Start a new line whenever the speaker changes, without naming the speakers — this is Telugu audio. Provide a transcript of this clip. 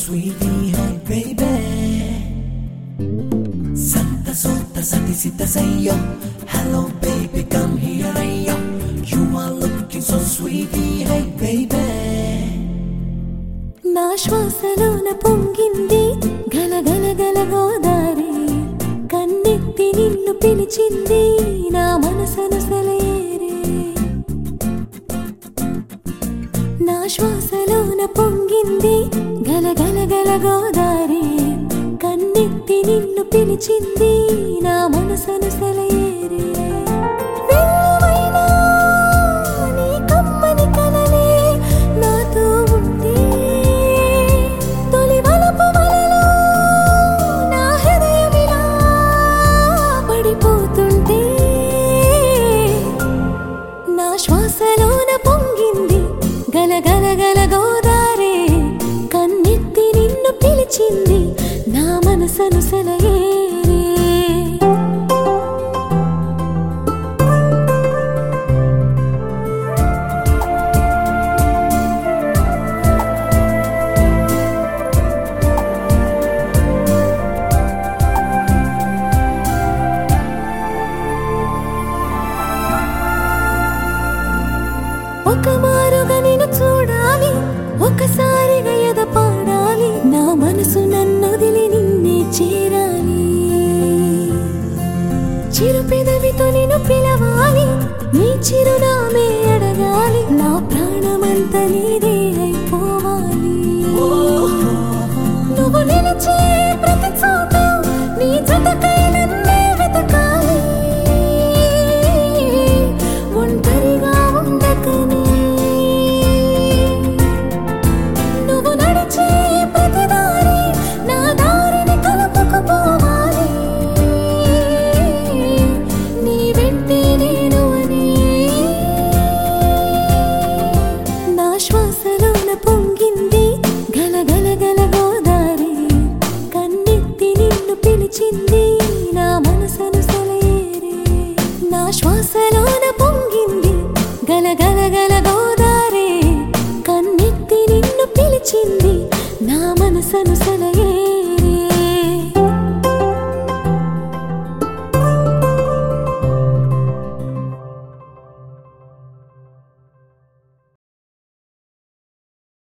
sweetie, hey baby. Santa Sota Sati Sita Sayo. Hello baby, come here, ayo. You are looking so sweetie, hey baby.
నా శ్వాసలోన పొంగింది గల గల గల గోదారి కన్నెత్తి నిన్ను పిలిచింది నా మనసను సెలయేరే నా శ్వాసలోన పొంగింది గల గల గల గోదారి కన్నెత్తి నిన్ను పిలిచింది నా మనసను సెలయేరే వెల్లువైనా నీ కమ్మని కలలే నాతో ఉంటే తొలి వలపు వలలో నా హృదయమిలా పడిపోతుంటే నా శ్వాసలోన పొంగింది గల గల గల గోదారే కన్నెత్తి నిన్ను పిలిచింది నా మనసను సెలయేరే ఒక మారుగా నిన్ను చూడాలి ఒకసారిగా ఎద పాడాలి నా మనసు నన్ను వదిలి నిన్నే చేరాలి చిరు పెదవితో నిన్ను పిలవాలి నీ చిరునామే అడగాలి నా ప్రాణమంత నీదే అయిపోవాలి నువ్వు నిలిచే ప్రతి చోట నీ జతకై నన్నే వెతకాలి ఒంటరిగా ఉండకనే నువ్వు నడిచే ప్రతి దారి నా దారిని కలుపుకుపోవాలి నీ వెంటే నేను అని నా శ్వాసలోన పొంగింది గల గల గల గోదారి కన్నెత్తి నిన్ను పిలిచింది నా మనసను సెలయేరే నా శ్వాసలోన పొంగింది గల గల గల గోదారి కన్నెత్తి నిన్ను పిలిచింది నా మనసను సెలయేరే